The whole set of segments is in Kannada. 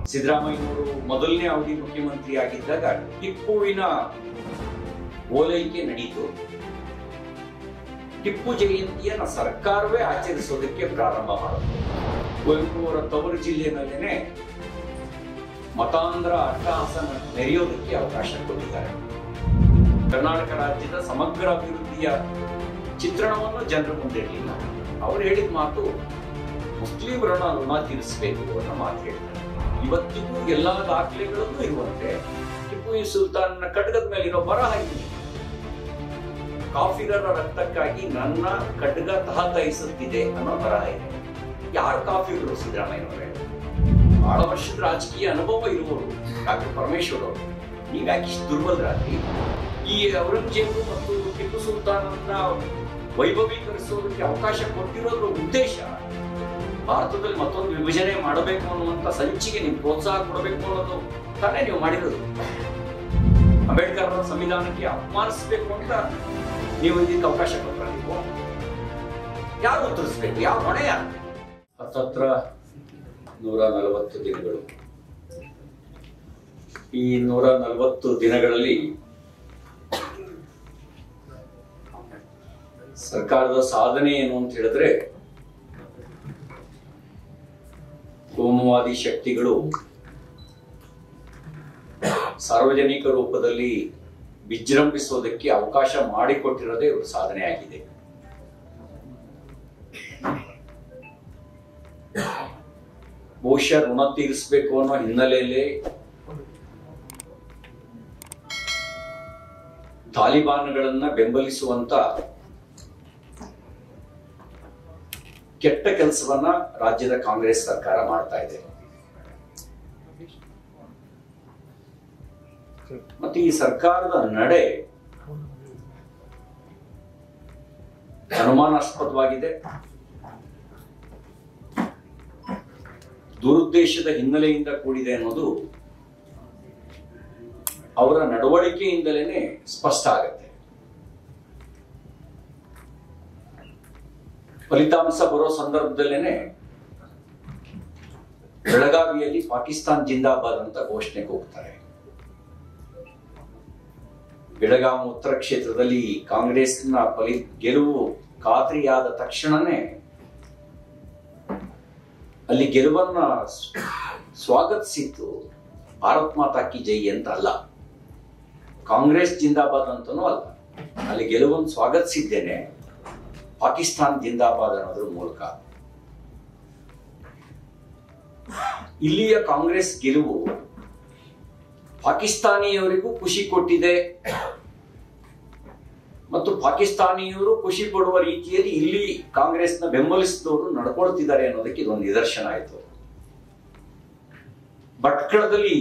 ಸಿದ್ದರಾಮಯ್ಯನವರು ಮೊದಲನೇ ಅವಧಿ ಮುಖ್ಯಮಂತ್ರಿ ಆಗಿದ್ದಾಗ ಟಿಪ್ಪುವಿನ ಓಲೈಕೆ ನಡೀತು ಟಿಪ್ಪು ಜಯಂತಿಯನ್ನ ಸರ್ಕಾರವೇ ಆಚರಿಸೋದಕ್ಕೆ ಪ್ರಾರಂಭ ಮಾಡಿತು ಕುವೆಂಪು ಅವರ ತವರು ಜಿಲ್ಲೆಯಲ್ಲೇನೆ ಮತಾಂಧ್ರ ಅಟ್ಟಹಾಸ ಮೆರೆಯೋದಕ್ಕೆ ಅವಕಾಶ ಕೊಟ್ಟಿದ್ದಾರೆ ಕರ್ನಾಟಕ ರಾಜ್ಯದ ಸಮಗ್ರ ಅಭಿವೃದ್ಧಿಯ ಚಿತ್ರಣವನ್ನು ಜನರ ಮುಂದೆ ಇರಲಿಲ್ಲ ಅವ್ರು ಹೇಳಿದ ಮಾತು ಮುಸ್ಲಿಮರನ್ನ ಋಣ ತೀರಿಸಬೇಕು ಅನ್ನೋ ಮಾತು ಹೇಳ್ತಾರೆ ಇವತ್ತಿಗೂ ಎಲ್ಲಾ ದಾಖಲೆಗಳಲ್ಲೂ ಇರುವಂತೆ ಟಿಪ್ಪು ಸುಲ್ತಾನ್ನ ಖಡ್ಗದ ಮೇಲೆ ಇರೋ ಬರಹ ಇದೆ ಕಾಫಿರರ ರಕ್ತಕ್ಕಾಗಿ ನನ್ನ ಖಡ್ಗ ತಹತಯಿಸುತ್ತಿದೆ ಅನ್ನೋ ಬರಹ ಇದೆ ಯಾರು ಕಾಫಿರರು ಸಿದ್ದರಾಮಯ್ಯನವರೇ ಬಹಳ ವರ್ಷದ ರಾಜಕೀಯ ಅನುಭವ ಇರುವವರು ಡಾಕ್ಟರ್ ಪರಮೇಶ್ವರ್ ಅವರು ನೀವ್ಯಾಕೆ ಇಷ್ಟು ದುರ್ಬಲರಾದ್ರಿ ಈ ಔರಂಗಜೇಬು ಮತ್ತು ಟಿಪ್ಪು ಸುಲ್ತಾನನ್ನ ವೈಭವೀಕರಿಸೋದಕ್ಕೆ ಅವಕಾಶ ಕೊಟ್ಟಿರೋದ್ರ ಉದ್ದೇಶ ಭಾರತದಲ್ಲಿ ಮತ್ತೊಂದು ವಿಭಜನೆ ಮಾಡಬೇಕು ಅನ್ನುವಂತ ಸಂಚಿಗೆ ನೀವು ಪ್ರೋತ್ಸಾಹ ಕೊಡಬೇಕು ಅನ್ನೋದು ತಾನೇ ನೀವು ಮಾಡಿರೋದು ಅಂಬೇಡ್ಕರ್ ಅವರ ಸಂವಿಧಾನಕ್ಕೆ ಅಪಮಾನಿಸಬೇಕು ಅಂತ ನೀವು ಇದಕ್ಕೆ ಅವಕಾಶ ಕೊಟ್ಟರೆ ನೀವು ಯಾರು ಉತ್ತರಿಸ್ಬೇಕು ಯಾವ ಹೊಣೆ ಯಾರು ಹತ್ತತ್ರ ನೂರ ನಲವತ್ತು ದಿನಗಳು ಈ ನೂರ ನಲವತ್ತು ದಿನಗಳಲ್ಲಿ ಸರ್ಕಾರದ ಸಾಧನೆ ಏನು ಅಂತ ಹೇಳಿದ್ರೆ ಕೋಮುವಾದಿ ಶಕ್ತಿಗಳು ಸಾರ್ವಜನಿಕ ರೂಪದಲ್ಲಿ ವಿಜೃಂಭಿಸೋದಕ್ಕೆ ಅವಕಾಶ ಮಾಡಿಕೊಟ್ಟಿರೋದೇ ಇವ್ರ ಸಾಧನೆ ಆಗಿದೆ ಬಹುಶಃ ಋಣ ತೀರಿಸಬೇಕು ಅನ್ನೋ ಹಿನ್ನೆಲೆಯಲ್ಲಿ ತಾಲಿಬಾನ್ಗಳನ್ನ ಬೆಂಬಲಿಸುವಂತ ಕೆಟ್ಟ ಕೆಲಸವನ್ನ ರಾಜ್ಯದ ಕಾಂಗ್ರೆಸ್ ಸರ್ಕಾರ ಮಾಡ್ತಾ ಇದೆ ಮತ್ತೆ ಈ ಸರ್ಕಾರದ ನಡೆ ಅನುಮಾನಾಸ್ಪದವಾಗಿದೆ ದುರುದ್ದೇಶದ ಹಿನ್ನೆಲೆಯಿಂದ ಕೂಡಿದೆ ಅನ್ನೋದು ಅವರ ನಡವಳಿಕೆಯಿಂದಲೇ ಸ್ಪಷ್ಟ ಆಗತ್ತೆ ಫಲಿತಾಂಶ ಬರೋ ಸಂದರ್ಭದಲ್ಲೇನೆ ಬೆಳಗಾವಿಯಲ್ಲಿ ಪಾಕಿಸ್ತಾನ್ ಜಿಂದಾಬಾದ್ ಅಂತ ಘೋಷಣೆಗೆ ಹೋಗ್ತಾರೆ ಬೆಳಗಾವಿ ಉತ್ತರ ಕ್ಷೇತ್ರದಲ್ಲಿ ಕಾಂಗ್ರೆಸ್ನ ಫಲಿ ಗೆಲುವು ಖಾತ್ರಿಯಾದ ತಕ್ಷಣನೇ ಅಲ್ಲಿ ಗೆಲುವನ್ನ ಸ್ವಾಗತಿಸಿದ್ದು ಭಾರತ್ ಮಾತಾ ಕಿ ಜೈ ಅಂತ ಅಲ್ಲ ಕಾಂಗ್ರೆಸ್ ಜಿಂದಾಬಾದ್ ಅಂತನೂ ಅಲ್ಲ ಅಲ್ಲಿ ಗೆಲುವನ್ನು ಸ್ವಾಗತಿಸಿದ್ದೇನೆ ಪಾಕಿಸ್ತಾನ್ ಜಿಂದಾಬಾದ್ ಅನ್ನೋದ್ರ ಮೂಲಕ ಇಲ್ಲಿಯ ಕಾಂಗ್ರೆಸ್ ಗೆಲುವು ಪಾಕಿಸ್ತಾನಿಯವರಿಗೂ ಖುಷಿ ಕೊಟ್ಟಿದೆ ಮತ್ತು ಪಾಕಿಸ್ತಾನಿಯವರು ಖುಷಿ ಪಡುವ ರೀತಿಯಲ್ಲಿ ಇಲ್ಲಿ ಕಾಂಗ್ರೆಸ್ನ ಬೆಂಬಲಿಸಿದವರು ನಡ್ಕೊಳ್ತಿದ್ದಾರೆ ಅನ್ನೋದಕ್ಕೆ ಇದೊಂದು ನಿದರ್ಶನ ಆಯಿತು ಭಟ್ಕಳದಲ್ಲಿ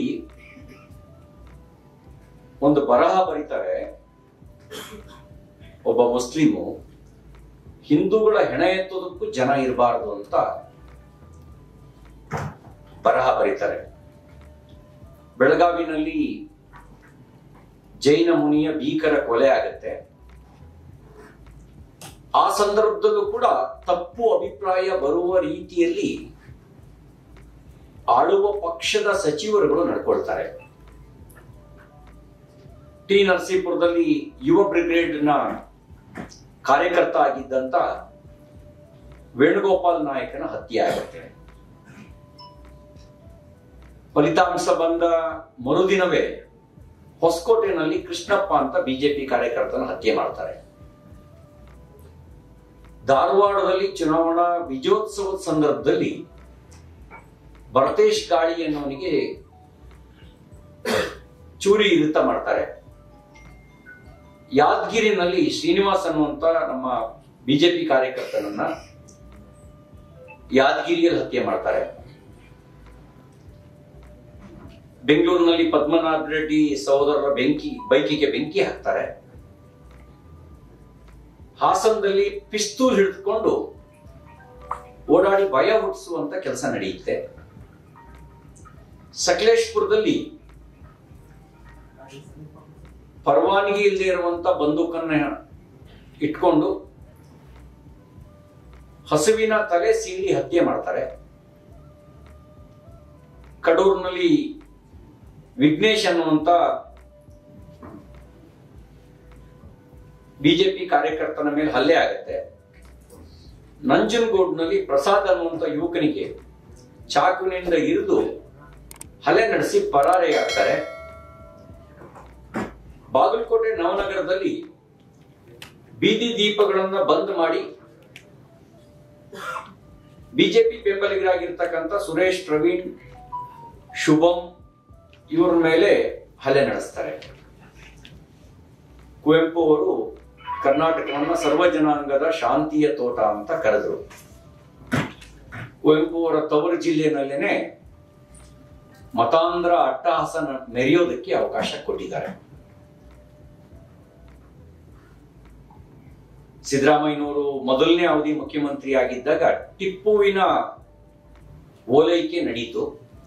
ಒಂದು ಬರಹ ಬರೀತಾರೆ ಒಬ್ಬ ಮುಸ್ಲಿಮು ಹಿಂದೂಗಳ ಹೆಣ ಎತ್ತೋದಕ್ಕೂ ಜನ ಇರಬಾರದು ಅಂತ ಬರಹ ಬರೀತಾರೆ ಬೆಳಗಾವಿನಲ್ಲಿ ಜೈನ ಮುನಿಯ ಭೀಕರ ಕೊಲೆ ಆಗತ್ತೆ ಆ ಸಂದರ್ಭದಲ್ಲೂ ಕೂಡ ತಪ್ಪು ಅಭಿಪ್ರಾಯ ಬರುವ ರೀತಿಯಲ್ಲಿ ಆಳುವ ಪಕ್ಷದ ಸಚಿವರುಗಳು ನಡ್ಕೊಳ್ತಾರೆ ಟಿ ನರಸೀಪುರದಲ್ಲಿ ಯುವ ಬ್ರಿಗೇಡ್ನ ಕಾರ್ಯಕರ್ತ ಆಗಿದ್ದಂತ ವೇಣುಗೋಪಾಲ್ ನಾಯಕನ ಹತ್ಯೆ ಆಗುತ್ತೆ ಫಲಿತಾಂಶ ಬಂದ ಮರುದಿನವೇ ಹೊಸಕೋಟೆನಲ್ಲಿ ಕೃಷ್ಣಪ್ಪ ಅಂತ ಬಿಜೆಪಿ ಕಾರ್ಯಕರ್ತನ ಹತ್ಯೆ ಮಾಡ್ತಾರೆ ಧಾರವಾಡದಲ್ಲಿ ಚುನಾವಣಾ ವಿಜಯೋತ್ಸವದ ಸಂದರ್ಭದಲ್ಲಿ ಭರತೇಶ್ ಗಾಳಿ ಅನ್ನೋನಿಗೆ ಚೂರಿ ಇರುತ್ತ ಮಾಡ್ತಾರೆ ಯಾದಗಿರಿನಲ್ಲಿ ಶ್ರೀನಿವಾಸ್ ಅನ್ನುವಂತ ನಮ್ಮ ಬಿಜೆಪಿ ಕಾರ್ಯಕರ್ತನನ್ನ ಯಾದಗಿರಿಯಲ್ಲಿ ಹತ್ಯೆ ಮಾಡ್ತಾರೆ ಬೆಂಗಳೂರಿನಲ್ಲಿ ಪದ್ಮನಾಭ ರೆಡ್ಡಿ ಸಹೋದರರ ಬೆಂಕಿ ಬೈಕಿಗೆ ಬೆಂಕಿ ಹಾಕ್ತಾರೆ ಹಾಸನದಲ್ಲಿ ಪಿಸ್ತೂಲ್ ಹಿಡಿದುಕೊಂಡು ಓಡಾಡಿ ಭಯ ಹುಟ್ಟಿಸುವಂತ ಕೆಲಸ ನಡೆಯುತ್ತೆ ಸಕಲೇಶ್ಪುರದಲ್ಲಿ ಪರವಾನಗಿ ಇಲ್ಲದೆ ಇರುವಂತ ಬಂದೂಕನ್ನ ಇಟ್ಕೊಂಡು ಹಸುವಿನ ತಲೆ ಸೀಳಿ ಹತ್ಯೆ ಮಾಡ್ತಾರೆ ಕಡೂರಿನಲ್ಲಿ ವಿಘ್ನೇಶ್ ಅನ್ನುವಂತ ಬಿಜೆಪಿ ಕಾರ್ಯಕರ್ತನ ಮೇಲೆ ಹಲ್ಲೆ ಆಗುತ್ತೆ ನಂಜನಗೂಡ್ನಲ್ಲಿ ಪ್ರಸಾದ್ ಅನ್ನುವಂತ ಯುವಕನಿಗೆ ಚಾಕುವಿನಿಂದ ಇರಿದು ಹಲ್ಲೆ ನಡೆಸಿ ಪರಾರಿಯಾಗ್ತಾರೆ ಬಾಗಲಕೋಟೆ ನವನಗರದಲ್ಲಿ ಬೀದಿ ದೀಪಗಳನ್ನ ಬಂದ್ ಮಾಡಿ ಬಿಜೆಪಿ ಬೆಂಬಲಿಗರಾಗಿರ್ತಕ್ಕಂಥ ಸುರೇಶ್ ಪ್ರವೀಣ್ ಶುಭಂ ಇವರ ಮೇಲೆ ಹಲ್ಲೆ ನಡೆಸ್ತಾರೆ ಕುವೆಂಪು ಅವರು ಕರ್ನಾಟಕವನ್ನ ಸರ್ವ ಜನಾಂಗದ ಶಾಂತಿಯ ತೋಟ ಅಂತ ಕರೆದ್ರು ಕುವೆಂಪು ಅವರ ತವರು ಜಿಲ್ಲೆಯಲ್ಲೇನೆ ಮತಾಂಧ್ರ ಅಟ್ಟಹಾಸನ ಮೆರೆಯೋದಕ್ಕೆ ಅವಕಾಶ ಕೊಟ್ಟಿದ್ದಾರೆ ಸಿದ್ದರಾಮಯ್ಯನವರು ಮೊದಲನೇ ಅವಧಿ ಮುಖ್ಯಮಂತ್ರಿ ಆಗಿದ್ದಾಗ ಟಿಪ್ಪುವಿನ ಓಲೈಕೆ ನಡೀತು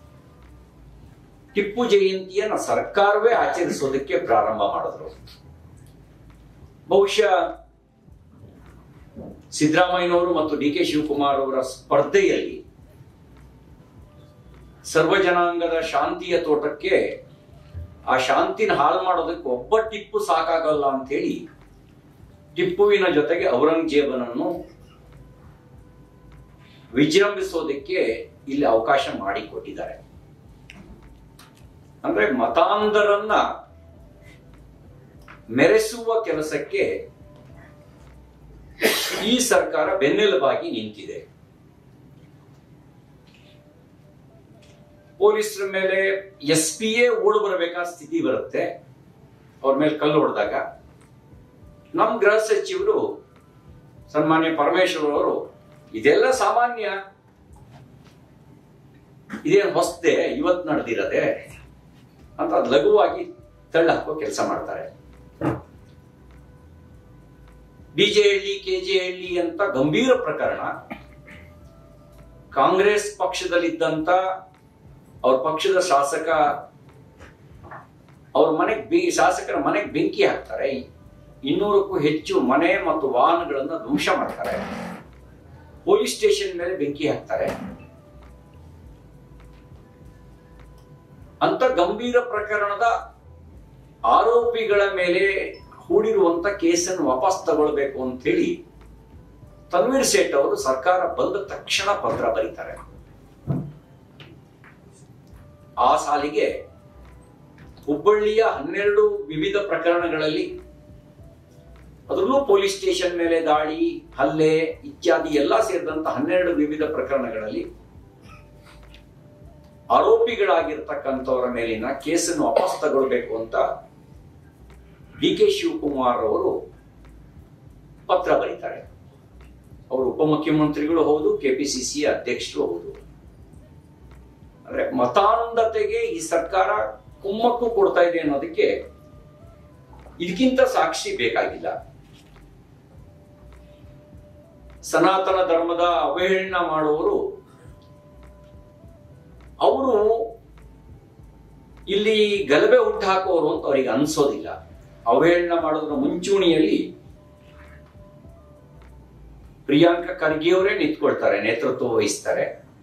ಟಿಪ್ಪು ಜಯಂತಿಯನ್ನ ಸರ್ಕಾರವೇ ಆಚರಿಸೋದಕ್ಕೆ ಪ್ರಾರಂಭ ಮಾಡಿದ್ರು ಬಹುಶಃ ಸಿದ್ದರಾಮಯ್ಯನವರು ಮತ್ತು ಡಿ ಕೆ ಶಿವಕುಮಾರ್ ಅವರ ಸ್ಪರ್ಧೆಯಲ್ಲಿ ಸರ್ವ ಜನಾಂಗದ ಶಾಂತಿಯ ತೋಟಕ್ಕೆ ಆ ಶಾಂತಿನ ಹಾಳು ಮಾಡೋದಕ್ಕೆ ಒಬ್ಬ ಟಿಪ್ಪು ಸಾಕಾಗಲ್ಲ ಅಂತ ಹೇಳಿ ಟಿಪ್ಪುವಿನ ಜೊತೆಗೆ ಔರಂಗಜೇಬನನ್ನು ವಿಜೃಂಭಿಸೋದಕ್ಕೆ ಇಲ್ಲಿ ಅವಕಾಶ ಮಾಡಿಕೊಟ್ಟಿದ್ದಾರೆ ಅಂದ್ರೆ ಮತಾಂಧರನ್ನ ಮೆರೆಸುವ ಕೆಲಸಕ್ಕೆ ಈ ಸರ್ಕಾರ ಬೆನ್ನೆಲುಬಾಗಿ ನಿಂತಿದೆ ಪೊಲೀಸರ ಮೇಲೆ ಎಸ್ ಪಿ ಎ ಓಡು ಬರಬೇಕಾದ ಸ್ಥಿತಿ ಬರುತ್ತೆ ಅವ್ರ ಮೇಲೆ ಕಲ್ಲು ಹೊಡೆದಾಗ ನಮ್ಮ ಗೃಹ ಸಚಿವರು ಸನ್ಮಾನ್ಯ ಪರಮೇಶ್ವರ್ ಅವರು ಇದೆಲ್ಲ ಸಾಮಾನ್ಯ ಇದೇನು ಹೊಸದೆ ಇವತ್ತು ನಡೆದಿರದೆ ಅಂತ ಅದ್ ಲಘುವಾಗಿ ತಳ್ಳ ಹಾಕೋ ಕೆಲಸ ಮಾಡ್ತಾರೆ ಬಿಜೆ ಹಳ್ಳಿ ಕೆಜೆ ಹಳ್ಳಿ ಅಂತ ಗಂಭೀರ ಪ್ರಕರಣ ಕಾಂಗ್ರೆಸ್ ಪಕ್ಷದಲ್ಲಿದ್ದಂತ ಅವ್ರ ಪಕ್ಷದ ಶಾಸಕ ಅವ್ರ ಮನೆಗೆ ಬಿ ಶಾಸಕರ ಮನೆಗೆ ಬೆಂಕಿ ಹಾಕ್ತಾರೆ ಇನ್ನೂರಕ್ಕೂ ಹೆಚ್ಚು ಮನೆ ಮತ್ತು ವಾಹನಗಳನ್ನ ಧ್ವಂಸ ಮಾಡ್ತಾರೆ ಪೊಲೀಸ್ ಸ್ಟೇಷನ್ ಮೇಲೆ ಬೆಂಕಿ ಹಾಕ್ತಾರೆ ಅಂತ ಗಂಭೀರ ಪ್ರಕರಣದ ಆರೋಪಿಗಳ ಮೇಲೆ ಹೂಡಿರುವಂತ ಕೇಸನ್ನು ವಾಪಸ್ ತಗೊಳ್ಬೇಕು ಅಂತ ಹೇಳಿ ತನ್ವೀರ್ ಸೇಠ್ ಅವರು ಸರ್ಕಾರ ಬಂದ ತಕ್ಷಣ ಪತ್ರ ಬರೀತಾರೆ ಆ ಸಾಲಿಗೆ ಹುಬ್ಬಳ್ಳಿಯ ಹನ್ನೆರಡು ವಿವಿಧ ಪ್ರಕರಣಗಳಲ್ಲಿ ಅದರಲ್ಲೂ ಪೊಲೀಸ್ ಸ್ಟೇಷನ್ ಮೇಲೆ ದಾಳಿ ಹಲ್ಲೆ ಇತ್ಯಾದಿ ಎಲ್ಲ ಸೇರಿದಂತ ಹನ್ನೆರಡು ವಿವಿಧ ಪ್ರಕರಣಗಳಲ್ಲಿ ಆರೋಪಿಗಳಾಗಿರ್ತಕ್ಕಂಥವರ ಮೇಲಿನ ಕೇಸನ್ನು ವಾಪಸ್ ತಗೊಳ್ಬೇಕು ಅಂತ ಡಿ ಕೆ ಶಿವಕುಮಾರ್ ಅವರು ಪತ್ರ ಬರೀತಾರೆ ಅವರು ಉಪಮುಖ್ಯಮಂತ್ರಿಗಳು ಹೌದು ಕೆಪಿಸಿಸಿ ಅಧ್ಯಕ್ಷರು ಹೌದು ಅಂದ್ರೆ ಮತಾಂಧತೆಗೆ ಈ ಸರ್ಕಾರ ಕುಮ್ಮಕ್ಕು ಕೊಡ್ತಾ ಇದೆ ಅನ್ನೋದಕ್ಕೆ ಇದಕ್ಕಿಂತ ಸಾಕ್ಷಿ ಬೇಕಾಗಿಲ್ಲ ಸನಾತನ ಧರ್ಮದ ಅವಹೇಳನ ಮಾಡುವವರು ಅವರು ಇಲ್ಲಿ ಗಲಭೆ ಹುಟ್ಟು ಹಾಕುವವರು ಅಂತ ಅವರಿಗೆ ಅನ್ಸೋದಿಲ್ಲ ಅವಹೇಳನ ಮಾಡೋದ್ರ ಮುಂಚೂಣಿಯಲ್ಲಿ ಪ್ರಿಯಾಂಕಾ ಖರ್ಗೆ ಅವರೇ ನಿಂತ್ಕೊಳ್ತಾರೆ ನೇತೃತ್ವ ವಹಿಸ್ತಾರೆ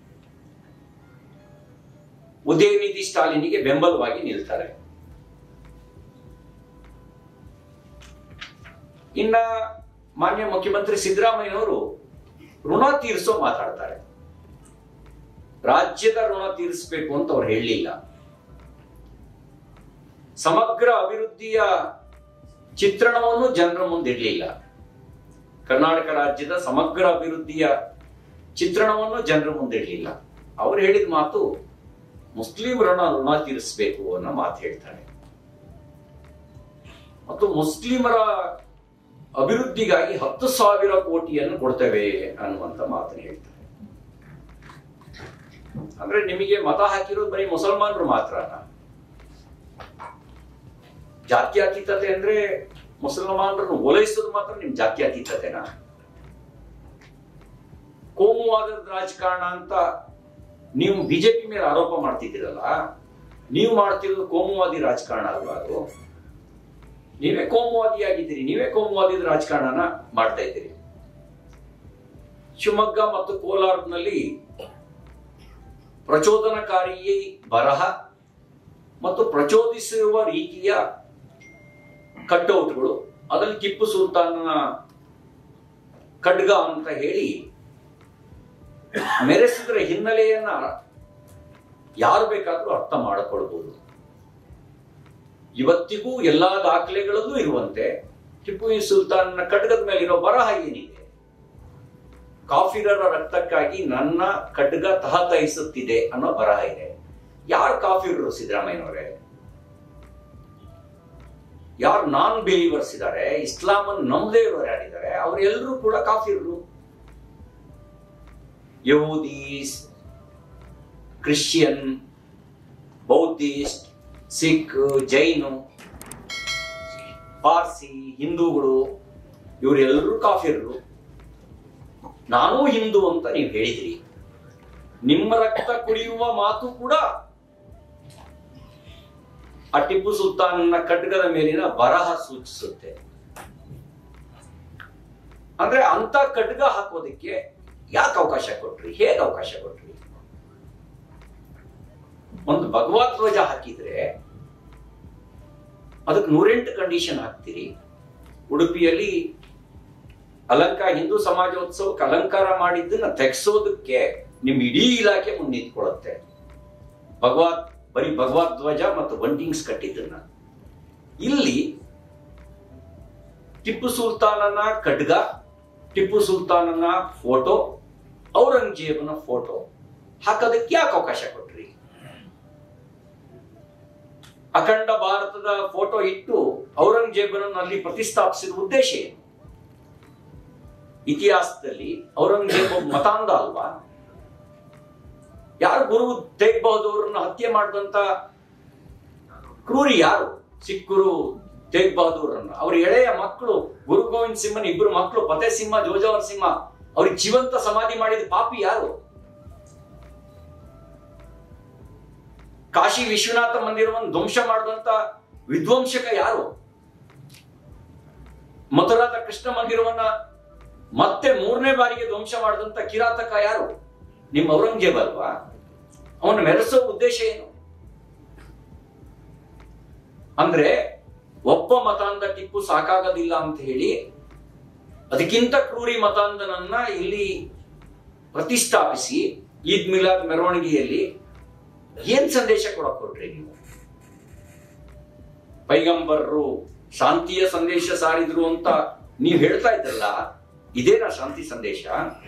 ಉದಯನಿಧಿ ಸ್ಟಾಲಿನಿಗೆ ಬೆಂಬಲವಾಗಿ ನಿಲ್ತಾರೆ ಇನ್ನ ಮಾನ್ಯ ಮುಖ್ಯಮಂತ್ರಿ ಸಿದ್ದರಾಮಯ್ಯನವರು ಋಣ ತೀರಿಸೋ ಮಾತಾಡ್ತಾರೆ ರಾಜ್ಯದ ಋಣ ತೀರಿಸಬೇಕು ಅಂತ ಅವ್ರು ಹೇಳಲಿಲ್ಲ ಸಮಗ್ರ ಅಭಿವೃದ್ಧಿಯ ಚಿತ್ರಣವನ್ನು ಜನರ ಮುಂದಿಡಲಿಲ್ಲ ಕರ್ನಾಟಕ ರಾಜ್ಯದ ಸಮಗ್ರ ಅಭಿವೃದ್ಧಿಯ ಚಿತ್ರಣವನ್ನು ಜನರ ಮುಂದಿಡಲಿಲ್ಲ ಅವ್ರು ಹೇಳಿದ ಮಾತು ಮುಸ್ಲಿಮರನ್ನ ಋಣ ತೀರಿಸಬೇಕು ಅನ್ನೋ ಮಾತು ಹೇಳ್ತಾರೆ ಮತ್ತು ಮುಸ್ಲಿಮರ ಅಭಿವೃದ್ಧಿಗಾಗಿ ಹತ್ತು ಸಾವಿರ ಕೋಟಿಯನ್ನು ಕೊಡ್ತೇವೆ ಅನ್ನುವಂತ ಮಾತನ್ನು ಹೇಳ್ತಾರೆ ಅಂದ್ರೆ ನಿಮಗೆ ಮತ ಹಾಕಿರೋದು ಬರೀ ಮುಸಲ್ಮಾನರು ಮಾತ್ರನ ಜಾತ್ಯತೀತತೆ ಅಂದ್ರೆ ಮುಸಲ್ಮಾನರನ್ನು ಓಲೈಸೋದು ಮಾತ್ರ ನಿಮ್ ಜಾತ್ಯತೀತತೆನಾ ಕೋಮುವಾದದ ರಾಜಕಾರಣ ಅಂತ ನೀವು ಬಿಜೆಪಿ ಮೇಲೆ ಆರೋಪ ಮಾಡ್ತಿದ್ದೀರಲ್ಲ ನೀವು ಮಾಡ್ತಿರೋದು ಕೋಮುವಾದಿ ರಾಜಕಾರಣ ಅಲ್ವಾ ಅದು ನೀವೇ ಕೋಮುವಾದಿ ಆಗಿದ್ದೀರಿ ನೀವೇ ಕೋಮುವಾದಿ ರಾಜಕಾರಣನ ಮಾಡ್ತಾ ಇದ್ದೀರಿ ಶಿವಮೊಗ್ಗ ಮತ್ತು ಕೋಲಾರದಲ್ಲಿ ಪ್ರಚೋದನಕಾರಿ ಬರಹ ಮತ್ತು ಪ್ರಚೋದಿಸಿರುವ ರೀತಿಯ ಕಟ್ಔಟ್ಗಳು ಅದರಲ್ಲಿ ಟಿಪ್ಪು ಸುಲ್ತಾನನ ಖಡ್ಗ ಅಂತ ಹೇಳಿ ಮೆರೆಸಿದ್ರ ಹಿನ್ನೆಲೆಯನ್ನ ಯಾರು ಬೇಕಾದ್ರೂ ಅರ್ಥ ಮಾಡಿಕೊಳ್ಬಹುದು ಇವತ್ತಿಗೂ ಎಲ್ಲಾ ದಾಖಲೆಗಳಲ್ಲೂ ಇರುವಂತೆ ಟಿಪ್ಪು ಸುಲ್ತಾನನ ಖಡ್ಗದ ಮೇಲಿರೋ ಬರಹ ಏನಿದೆ ಕಾಫಿರರ ರಕ್ತಕ್ಕಾಗಿ ನನ್ನ ಖಡ್ಗ ತಹತಯಿಸುತ್ತಿದೆ ಅನ್ನೋ ಬರಹ ಇದೆ ಯಾರು ಕಾಫಿರರು ಸಿದ್ದರಾಮಯ್ಯನವರೇ ಯಾರು ನಾನ್ ಬಿಲೀವರ್ಸ್ ಇದ್ದಾರೆ ಇಸ್ಲಾಂ ಅನ್ನು ನಂಬದೇ ಇರೋರು ಯಾರಿದ್ದಾರೆ ಅವರೆಲ್ಲರೂ ಕೂಡ ಕಾಫಿರರು ಯಹೂದೀಸ್ ಕ್ರಿಶ್ಚಿಯನ್ ಬೌದ್ಧಿಸ್ಟ್ ಸಿಖ್ ಜೈನು ಪಾರ್ಸಿ ಹಿಂದೂಗಳು ಇವರೆಲ್ಲರೂ ಕಾಫಿರರು ನಾನೂ ಹಿಂದೂ ಅಂತ ನೀವು ಹೇಳಿದ್ರಿ ನಿಮ್ಮ ರಕ್ತ ಕುಡಿಯುವ ಮಾತು ಕೂಡ ಆ ಟಿಪ್ಪು ಸುಲ್ತಾನನ ಖಡ್ಗದ ಮೇಲಿನ ಬರಹ ಸೂಚಿಸುತ್ತೆ ಅಂದ್ರೆ ಅಂತ ಖಡ್ಗ ಹಾಕೋದಕ್ಕೆ ಯಾಕೆ ಅವಕಾಶ ಕೊಟ್ರಿ ಹೇಗೆ ಅವಕಾಶ ಕೊಟ್ರಿ ಒಂದು ಭಗವತ್ ಧ್ವಜ ಹಾಕಿದ್ರೆ ಅದಕ್ಕೆ ನೂರೆಂಟು ಕಂಡೀಷನ್ ಹಾಕ್ತೀರಿ ಉಡುಪಿಯಲ್ಲಿ ಅಲಂಕಾರ ಹಿಂದೂ ಸಮಾಜೋತ್ಸವಕ್ಕೆ ಅಲಂಕಾರ ಮಾಡಿದ್ದನ್ನ ತೆಗೆಸೋದಕ್ಕೆ ನಿಮ್ ಇಡೀ ಇಲಾಖೆ ಮುನ್ನಿಟ್ಕೊಳ್ಳುತ್ತೆ ಭಗವತ್ ಬರೀ ಭಗವತ್ ಧ್ವಜ ಮತ್ತು ಬಂಟಿಂಗ್ಸ್ ಕಟ್ಟಿದ್ದನ್ನ ಇಲ್ಲಿ ಟಿಪ್ಪು ಸುಲ್ತಾನನ ಖಡ್ಗ ಟಿಪ್ಪು ಸುಲ್ತಾನನ ಫೋಟೋ ಔರಂಗಜೇಬನ ಫೋಟೋ ಹಾಕೋದಕ್ಕೆ ಯಾಕೆ ಅವಕಾಶ ಕೊಟ್ರಿ ಅಖಂಡ ಭಾರತದ ಫೋಟೋ ಇಟ್ಟು ಔರಂಗಜೇಬನನ್ನು ಅಲ್ಲಿ ಪ್ರತಿಷ್ಠಾಪಿಸಿದ ಉದ್ದೇಶ ಏನು ಇತಿಹಾಸದಲ್ಲಿ ಔರಂಗಜೇಬ ಒಬ್ಬ ಮತಾಂಧ ಅಲ್ವಾ ಯಾರು ಗುರು ತೇಗ್ ಬಹದ್ದೂರನ್ನ ಹತ್ಯೆ ಮಾಡಿದಂತ ಕ್ರೂರಿ ಯಾರು ಸಿಖ್ ಗುರು ತೇಗ್ ಬಹದ್ದೂರನ್ನ ಅವ್ರ ಎಳೆಯ ಮಕ್ಕಳು ಗುರು ಗೋವಿಂದ್ ಸಿಂಹನ ಇಬ್ಬರು ಮಕ್ಕಳು ಫತೇ ಸಿಂಹ ಜೋಜವರ್ ಸಿಂಹ ಅವ್ರಿಗೆ ಜೀವಂತ ಸಮಾಧಿ ಮಾಡಿದ ಪಾಪಿ ಯಾರು ಕಾಶಿ ವಿಶ್ವನಾಥ ಮಂದಿರವನ್ನು ಧ್ವಂಸ ಮಾಡಿದಂತ ವಿಧ್ವಂಸಕ ಯಾರು ಮಥುರಾದ ಕೃಷ್ಣ ಮಂದಿರವನ್ನ ಮತ್ತೆ ಮೂರನೇ ಬಾರಿಗೆ ಧ್ವಂಸ ಮಾಡಿದಂತ ಕಿರಾತಕ ಯಾರು ನಿಮ್ಮ ಔರಂಗಜೇಬ್ ಅಲ್ವಾ ಅವನ ಮೆರೆಸೋ ಉದ್ದೇಶ ಏನು ಅಂದ್ರೆ ಒಬ್ಬ ಮತಾಂಧ ಟಿಪ್ಪು ಸಾಕಾಗೋದಿಲ್ಲ ಅಂತ ಹೇಳಿ ಅದಕ್ಕಿಂತ ಕ್ರೂರಿ ಮತಾಂಧನನ್ನ ಇಲ್ಲಿ ಪ್ರತಿಷ್ಠಾಪಿಸಿ ಈದ್ ಮಿಲಾದ್ ಮೆರವಣಿಗೆಯಲ್ಲಿ ಏನ್ ಸಂದೇಶ ಕೊಡಕ್ ಕೊಟ್ರಿ ನೀವು ಪೈಗಂಬರರು ಶಾಂತಿಯ ಸಂದೇಶ ಸಾರಿದ್ರು ಅಂತ ನೀವು ಹೇಳ್ತಾ ಇದ್ರಲ್ಲ ಇದೇನಾ ಶಾಂತಿ ಸಂದೇಶ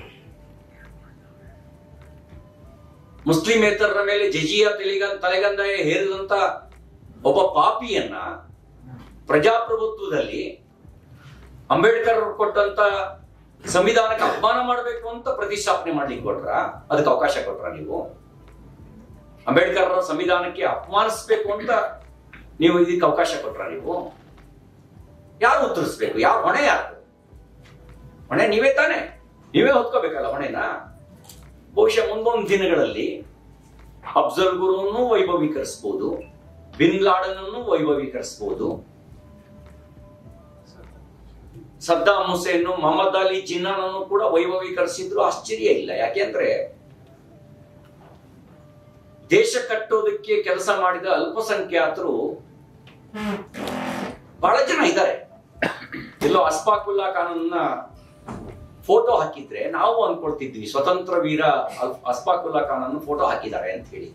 ಮುಸ್ಲಿಮೇತರರ ಮೇಲೆ ಜಜಿಯ ತೆಲಿಗ ತಲೆಗಂದಾಯ ಹೇರಿದಂತ ಒಬ್ಬ ಪಾಪಿಯನ್ನ ಪ್ರಜಾಪ್ರಭುತ್ವದಲ್ಲಿ ಅಂಬೇಡ್ಕರ್ ಕೊಟ್ಟಂತ ಸಂವಿಧಾನಕ್ಕೆ ಅಪಮಾನ ಮಾಡಬೇಕು ಅಂತ ಪ್ರತಿಷ್ಠಾಪನೆ ಮಾಡ್ಲಿಕ್ಕೆ ಕೊಟ್ರ ಅದಕ್ಕೆ ಅವಕಾಶ ಕೊಟ್ರ ನೀವು ಅಂಬೇಡ್ಕರ್ ಸಂವಿಧಾನಕ್ಕೆ ಅಪಮಾನಿಸ್ಬೇಕು ಅಂತ ನೀವು ಇದಕ್ಕೆ ಅವಕಾಶ ಕೊಟ್ರ ನೀವು ಯಾರು ಉತ್ತರಿಸ್ಬೇಕು ಯಾರು ಹೊಣೆ ಯಾರು ಹೊಣೆ ನೀವೇ ತಾನೆ ನೀವೇ ಹೊತ್ಕೋಬೇಕಲ್ಲ ಹೊಣೆನ ಬಹುಶಃ ಮುಂದೊಂದು ದಿನಗಳಲ್ಲಿ ಅಫ್ಜಲ್ ಗುರುವನ್ನು ವೈಭವೀಕರಿಸಬಹುದು ಬಿನ್ ಲಾಡನನ್ನು ವೈಭವೀಕರಿಸಬಹುದು ಸದ್ದಾಂ ಹುಸೇನ್ ಮೊಹಮ್ಮದ್ ಅಲಿ ಜಿನ್ನಾನನ್ನು ಕೂಡ ವೈಭವೀಕರಿಸಿದ್ರು ಆಶ್ಚರ್ಯ ಇಲ್ಲ ಯಾಕೆಂದ್ರೆ ದೇಶ ಕಟ್ಟೋದಕ್ಕೆ ಕೆಲಸ ಮಾಡಿದ ಅಲ್ಪಸಂಖ್ಯಾತರು ಬಹಳ ಜನ ಇದ್ದಾರೆ ಎಲ್ಲೋ ಅಸ್ಫಾಕುಲ್ಲಾ ಖಾನನ್ನ ಫೋಟೋ ಹಾಕಿದ್ರೆ ನಾವು ಅನ್ಕೊಳ್ತಿದ್ವಿ ಸ್ವತಂತ್ರ ವೀರ ಅಲ್- ಅಸ್ಫಾಕುಲ್ಲಾ ಖಾನ್ ಅನ್ನು ಫೋಟೋ ಹಾಕಿದ್ದಾರೆ ಅಂತ ಹೇಳಿ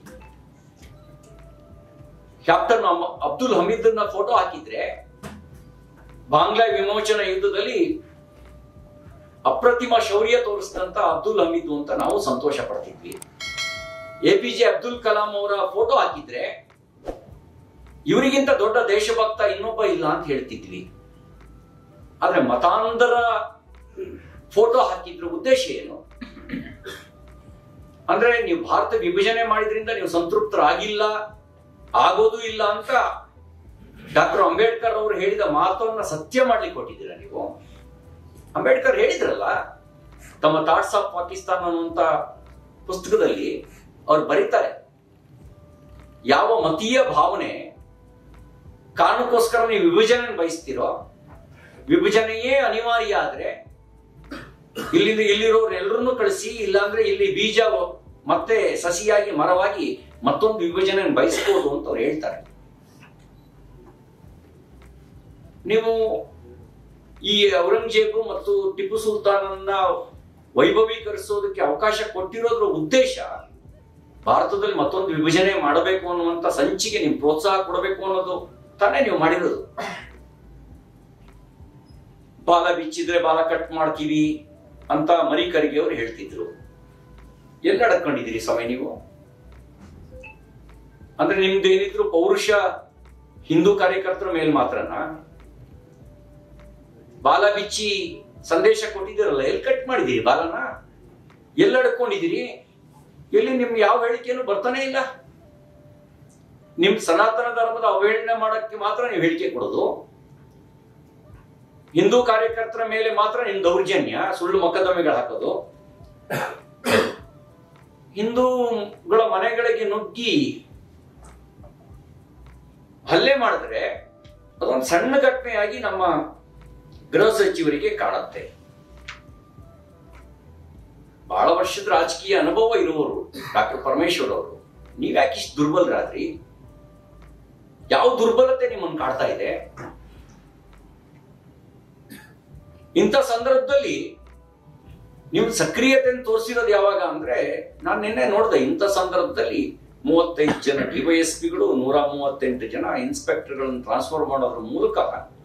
ಕ್ಯಾಪ್ಟನ್ ಅಮ್- ಅಬ್ದುಲ್ ಹಮೀದ್ನ ಫೋಟೋ ಹಾಕಿದ್ರೆ ಬಾಂಗ್ಲಾ ವಿಮೋಚನಾ ಯುದ್ಧದಲ್ಲಿ ಅಪ್ರತಿಮ ಶೌರ್ಯ ತೋರಿಸಿದಂತ ಅಬ್ದುಲ್ ಹಮೀದ್ ಅಂತ ನಾವು ಸಂತೋಷ ಪಡ್ತಿದ್ವಿ A P J Abdul Kalam ಅವರ ಫೋಟೋ ಹಾಕಿದ್ರೆ ಇವರಿಗಿಂತ ದೊಡ್ಡ ದೇಶಭಕ್ತ ಇನ್ನೊಬ್ಬ ಇಲ್ಲ ಅಂತ ಹೇಳ್ತಿದ್ವಿ ಆದ್ರೆ ಮತಾಂಧರ ಫೋಟೋ ಹಾಕಿದ್ರ ಉದ್ದೇಶ ಏನು ಅಂದ್ರೆ ನೀವು ಭಾರತ ವಿಭಜನೆ ಮಾಡಿದ್ರಿಂದ ನೀವು ಸಂತೃಪ್ತರಾಗಿಲ್ಲ ಆಗೋದು ಇಲ್ಲ ಅಂತ ಡಾಕ್ಟರ್ ಅಂಬೇಡ್ಕರ್ ಅವರು ಹೇಳಿದ ಮಾತನ್ನ ಸತ್ಯ ಮಾಡ್ಲಿಕ್ಕೆ ಕೊಟ್ಟಿದ್ದೀರಾ ನೀವು ಅಂಬೇಡ್ಕರ್ ಹೇಳಿದ್ರಲ್ಲ ತಮ್ಮ ಥಾಟ್ಸ್ ಆಫ್ ಪಾಕಿಸ್ತಾನ್ ಅನ್ನುವಂತ ಪುಸ್ತಕದಲ್ಲಿ ಅವ್ರು ಬರೀತಾರೆ ಯಾವ ಮತೀಯ ಭಾವನೆ ಕಾರಣಕ್ಕೋಸ್ಕರ ನೀವು ವಿಭಜನೆ ಬಯಸ್ತೀರೋ ವಿಭಜನೆಯೇ ಅನಿವಾರ್ಯ ಆದ್ರೆ ಇಲ್ಲಿಂದ ಇಲ್ಲಿರೋರು ಎಲ್ಲರನ್ನೂ ಕಳಿಸಿ ಇಲ್ಲಾಂದ್ರೆ ಇಲ್ಲಿ ಬೀಜ ಮತ್ತೆ ಸಸಿಯಾಗಿ ಮರವಾಗಿ ಮತ್ತೊಂದು ವಿಭಜನೆ ಬಯಸ್ಬೋದು ಅಂತ ಅವ್ರು ಹೇಳ್ತಾರೆ ನೀವು ಈ ಔರಂಗಜೇಬು ಮತ್ತು ಟಿಪ್ಪು ಸುಲ್ತಾನನ್ನ ವೈಭವೀಕರಿಸೋದಕ್ಕೆ ಅವಕಾಶ ಕೊಟ್ಟಿರೋದ್ರ ಉದ್ದೇಶ ಭಾರತದಲ್ಲಿ ಮತ್ತೊಂದು ವಿಭಜನೆ ಮಾಡಬೇಕು ಅನ್ನುವಂತ ಸಂಚಿಗೆ ನೀವು ಪ್ರೋತ್ಸಾಹ ಕೊಡಬೇಕು ಅನ್ನೋದು ತಾನೇ ನೀವು ಮಾಡಿರೋದು ಬಾಲ ಬಿಚ್ಚಿದ್ರೆ ಬಾಲ ಕಟ್ ಮಾಡ್ತೀವಿ ಅಂತ ಮರಿಕರಿಗೆ ಅವರು ಹೇಳ್ತಿದ್ರು ಎಲ್ಲಿ ನಡ್ಕೊಂಡಿದ್ದೀರಿ ಸಮಯ ನೀವು ಅಂದ್ರೆ ನಿಮ್ದು ಏನಿದ್ರು ಪೌರುಷ ಹಿಂದೂ ಕಾರ್ಯಕರ್ತರ ಮೇಲ್ ಮಾತ್ರನಾ ಬಾಲ ಬಿಚ್ಚಿ ಸಂದೇಶ ಕೊಟ್ಟಿದ್ದೀರಲ್ಲ ಎಲ್ಲಿ ಕಟ್ ಮಾಡಿದ್ದೀರಿ ಬಾಲನ ಎಲ್ಲಿ ಅಡ್ಕೊಂಡಿದ್ದೀರಿ ಎಲ್ಲಿ ನಿಮ್ ಯಾವ ಹೇಳಿಕೆಯನ್ನು ಬರ್ತಾನೆ ಇಲ್ಲ ನಿಮ್ ಸನಾತನ ಧರ್ಮದ ಅವಹೇಳನೆ ಮಾಡಕ್ಕೆ ಮಾತ್ರ ನೀವು ಹೇಳಿಕೆ ಕೊಡೋದು ಹಿಂದೂ ಕಾರ್ಯಕರ್ತರ ಮೇಲೆ ಮಾತ್ರ ನಿಮ್ ದೌರ್ಜನ್ಯ ಸುಳ್ಳು ಮೊಕದ್ದಮೆಗಳು ಹಾಕೋದು ಹಿಂದೂಗಳ ಮನೆಗಳಿಗೆ ನುಗ್ಗಿ ಹಲ್ಲೆ ಮಾಡಿದ್ರೆ ಅದೊಂದು ಸಣ್ಣ ಘಟನೆಯಾಗಿ ನಮ್ಮ ಗೃಹ ಸಚಿವರಿಗೆ ಕಾಣುತ್ತೆ ಬಹಳ ವರ್ಷದ ರಾಜಕೀಯ ಅನುಭವ ಇರುವವರು ಡಾಕ್ಟರ್ ಪರಮೇಶ್ವರ್ ಅವರು ನೀವ್ಯಾಕೆ ಇಷ್ಟು ದುರ್ಬಲರಾದ್ರಿ ಯಾವ ದುರ್ಬಲತೆ ನಿಮ್ಮನ್ನು ಕಾಡ್ತಾ ಇದೆ ಇಂಥ ಸಂದರ್ಭದಲ್ಲಿ ನೀವು ಸಕ್ರಿಯತೆಯನ್ನು ತೋರಿಸಿರೋದು ಯಾವಾಗ ಅಂದ್ರೆ ನಾನು ನಿನ್ನೆ ನೋಡಿದೆ ಇಂಥ ಸಂದರ್ಭದಲ್ಲಿ ಮೂವತ್ತೈದು ಜನ ಡಿವೈಎಸ್ಪಿಗಳು ನೂರ ಮೂವತ್ತೆಂಟು ಜನ ಇನ್ಸ್ಪೆಕ್ಟರ್ಗಳನ್ನು ಟ್ರಾನ್ಸ್ಫರ್ ಮಾಡೋದ್ರ ಮೂಲಕ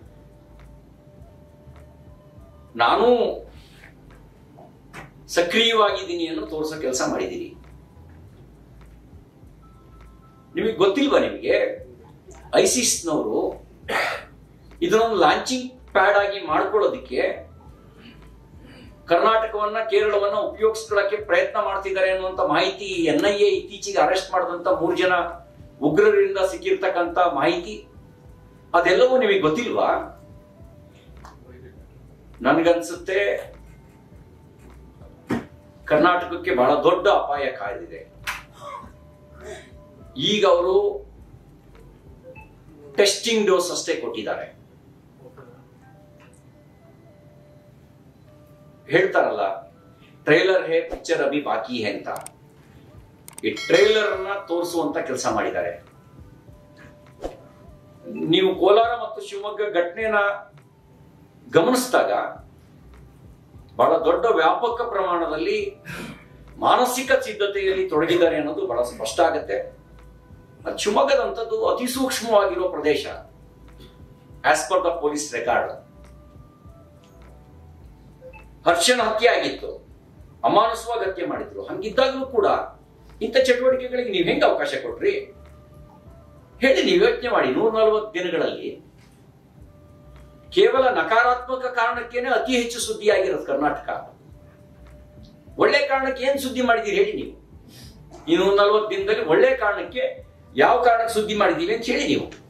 ನಾನು ಸಕ್ರಿಯವಾಗಿದ್ದೀನಿ ಅನ್ನೋ ತೋರಿಸೋ ಕೆಲಸ ಮಾಡಿದ್ದೀನಿ ನಿಮಗೆ ಗೊತ್ತಿಲ್ವಾ ನಿಮಗೆ ಐಸಿಸ್ನವರು ಇದನ್ನೊಂದು ಲಾಂಚಿಂಗ್ ಪ್ಯಾಡ್ ಆಗಿ ಮಾಡ್ಕೊಳ್ಳೋದಕ್ಕೆ ಕರ್ನಾಟಕವನ್ನ ಕೇರಳವನ್ನ ಉಪಯೋಗಿಸ್ಕೊಳ್ಳಕ್ಕೆ ಪ್ರಯತ್ನ ಮಾಡ್ತಿದ್ದಾರೆ ಅನ್ನುವಂತ ಮಾಹಿತಿ ಎನ್ ಐ ಎ ಇತ್ತೀಚೆಗೆ ಅರೆಸ್ಟ್ ಮಾಡಿದಂತ ಮೂರು ಜನ ಉಗ್ರರಿಂದ ಸಿಕ್ಕಿರ್ತಕ್ಕಂತ ಮಾಹಿತಿ ಅದೆಲ್ಲವೂ ನಿಮಗೆ ಗೊತ್ತಿಲ್ವಾ ನನ್ಗನ್ಸುತ್ತೆ ಕರ್ನಾಟಕಕ್ಕೆ ಬಹಳ ದೊಡ್ಡ ಅಪಾಯ ಕಾಯ್ದಿದೆ ಈಗ ಅವರು ಟೆಸ್ಟಿಂಗ್ ಡೋಸ್ ಅಷ್ಟೇ ಕೊಟ್ಟಿದ್ದಾರೆ ಹೇಳ್ತಾರಲ್ಲ ಟ್ರೈಲರ್ ಹೇ ಪಿಕ್ಚರ್ ಅಭಿ ಬಾಕಿ ಹೇ ಅಂತ ಈ ಟ್ರೈಲರ್ ನ ತೋರಿಸುವಂತ ಕೆಲಸ ಮಾಡಿದ್ದಾರೆ ನೀವು ಕೋಲಾರ ಮತ್ತು ಶಿವಮೊಗ್ಗ ಘಟನೆನ ಗಮನಿಸಿದಾಗ ಬಹಳ ದೊಡ್ಡ ವ್ಯಾಪಕ ಪ್ರಮಾಣದಲ್ಲಿ ಮಾನಸಿಕ ಸಿದ್ಧತೆಯಲ್ಲಿ ತೊಡಗಿದ್ದಾರೆ ಅನ್ನೋದು ಬಹಳ ಸ್ಪಷ್ಟ ಆಗತ್ತೆ ಅದು ಶಿವಮೊಗ್ಗದಂಥದ್ದು ಅತಿ ಸೂಕ್ಷ್ಮವಾಗಿರೋ ಪ್ರದೇಶ as per the police record ಹರ್ಷನ ಹತ್ಯೆ ಆಗಿತ್ತು ಅಮಾನುಷವಾಗಿ ಹತ್ಯೆ ಮಾಡಿದ್ರು ಹಂಗಿದ್ದಾಗಲೂ ಕೂಡ ಇಂಥ ಚಟುವಟಿಕೆಗಳಿಗೆ ನೀವು ಹೆಂಗೆ ಅವಕಾಶ ಕೊಟ್ರಿ ಹೇಳಿ ನೀವು ಯೋಚನೆ ಮಾಡಿ ನೂರ ನಲವತ್ತು ದಿನಗಳಲ್ಲಿ ಕೇವಲ ನಕಾರಾತ್ಮಕ ಕಾರಣಕ್ಕೇನೆ ಅತಿ ಹೆಚ್ಚು ಸುದ್ದಿ ಆಗಿರೋದು ಕರ್ನಾಟಕ ಒಳ್ಳೆ ಕಾರಣಕ್ಕೆ ಏನ್ ಸುದ್ದಿ ಮಾಡಿದ್ದೀರಿ ಹೇಳಿ ನೀವು ಈ ನೂರ ನಲವತ್ತು ದಿನದಲ್ಲಿ ಒಳ್ಳೆ ಕಾರಣಕ್ಕೆ ಯಾವ ಕಾರಣಕ್ಕೆ ಸುದ್ದಿ ಮಾಡಿದ್ದೀವಿ ಅಂತ ಹೇಳಿ ನೀವು